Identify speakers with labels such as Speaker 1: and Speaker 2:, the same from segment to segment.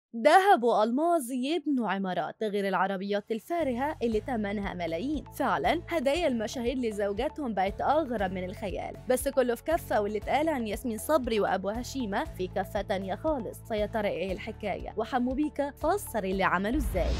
Speaker 1: ذهب وألماظ يبنوا عمارات غير العربيات الفارهة اللي تمنها ملايين فعلا هدايا المشاهير لزوجاتهم بقت أغرب من الخيال بس كله في كفة واللي اتقال عن ياسمين صبري وأبو هشيمة في كفة تانية خالص فيا ترى إيه الحكاية وحمو بيكا فسر اللي عمله إزاي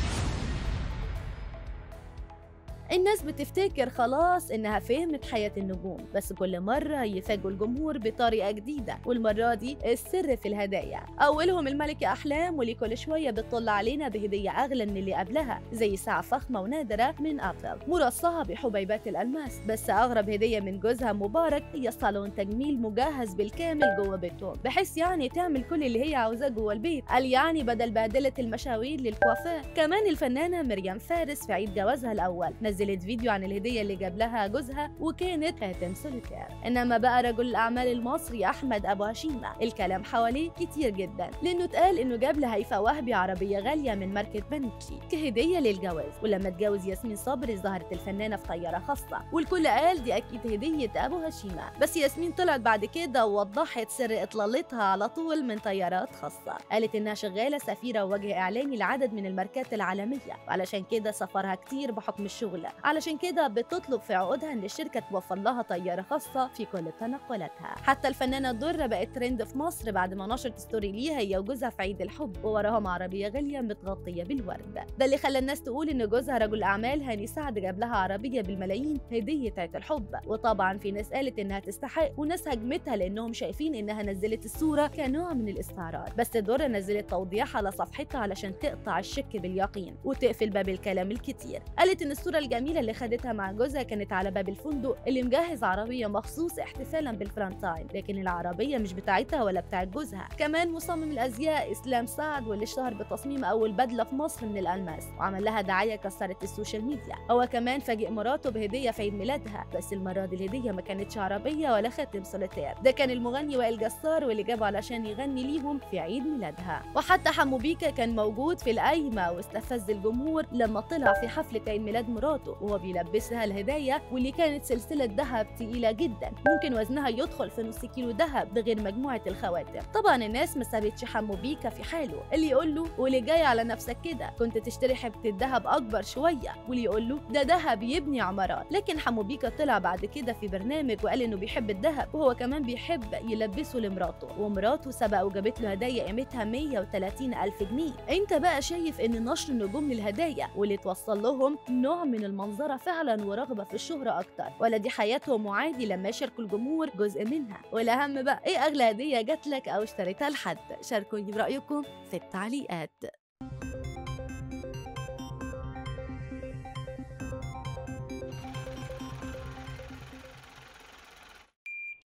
Speaker 1: الناس بتفتكر خلاص إنها فهمت حياة النجوم بس كل مرة يفاجئوا الجمهور بطريقة جديدة والمرة دي السر في الهدايا أولهم الملكة أحلام واللي كل شوية بتطل علينا بهدية أغلى من اللي قبلها زي ساعة فخمة ونادرة من أبل مرصعة بحبيبات الألماس بس أغرب هدية من جوزها مبارك هي صالون تجميل مجهز بالكامل جوه بيتهم بحيث يعني تعمل كل اللي هي عاوزاه جوه البيت قال يعني بدل بهدلة المشاوير للكوافير كمان الفنانة مريم فارس في عيد جوازها الأول نزلت فيديو عن الهدية اللي جاب لها جوزها وكانت خاتم سوليتير إنما بقى رجل الأعمال المصري أحمد أبو هشيمة الكلام حواليه كتير جدا لأنه اتقال إنه جاب لهيفاء وهبي عربية غالية من ماركة بنتلي كهدية للجواز ولما اتجوز ياسمين صبري ظهرت الفنانة في طيارة خاصة والكل قال دي أكيد هدية أبو هشيمة بس ياسمين طلعت بعد كده ووضحت سر إطلالتها على طول من طيارات خاصة قالت إنها شغالة سفيرة ووجه إعلاني لعدد من الماركات العالمية وعلشان كده سفرها كتير بحكم الشغل علشان كده بتطلب في عقودها ان الشركه توفر لها طياره خاصه في كل تنقلاتها حتى الفنانه الدره بقت ترند في مصر بعد ما نشرت ستوري ليها هي وجوزها في عيد الحب ووراهم عربيه غاليه متغطيه بالورد ده اللي خلى الناس تقول ان جوزها رجل اعمال هاني سعد جاب لها عربيه بالملايين هديه عيد الحب وطبعا في ناس قالت انها تستحق وناس هجمتها لانهم شايفين انها نزلت الصوره كنوع من الاستعراض بس الدره نزلت توضيح على صفحتها علشان تقطع الشك باليقين وتقفل باب الكلام الكتير قالت ان الصوره الجميله اللي خدتها مع جوزها كانت على باب الفندق اللي مجهز عربيه مخصوص احتفالا بالفرنتاين لكن العربيه مش بتاعتها ولا بتاعت جوزها كمان مصمم الازياء اسلام سعد واللي اشتهر بتصميم اول بدله في مصر من الالماس وعمل لها دعايه كسرت السوشيال ميديا هو كمان فاجئ مراته بهديه في عيد ميلادها بس المره دي الهديه ما كانتش عربيه ولا خاتم سوليتير ده كان المغني وائل جسار واللي جابه علشان يغني ليهم في عيد ميلادها وحتى حمو بيكا كان موجود في القايمه واستفز الجمهور لما طلع في حفله عيد ميلاد مراته وهو بيلبسها الهدايا واللي كانت سلسلة ذهب تقيلة جدا ممكن وزنها يدخل في نص كيلو ذهب بغير مجموعة الخواتم طبعا الناس ما سابتش حمو بيكا في حاله اللي يقول له واللي جاي على نفسك كده كنت تشتري حبة الذهب أكبر شوية واللي يقول له ده ذهب يبني عمارات لكن حمو بيكا طلع بعد كده في برنامج وقال إنه بيحب الذهب وهو كمان بيحب يلبسه لمراته ومراته سبق وجابت له هدايا قيمتها 130 ألف جنيه انت بقى شايف إن نشر النجوم للهدايا واللي توصل لهم نوع من المنظرة فعلا ورغبة في الشهرة أكتر ولا دي حياتهم وعادي لما يشاركوا الجمهور جزء منها والأهم بقى إيه أغلى هدية جات لك أو اشتريتها لحد شاركوني برأيكم في التعليقات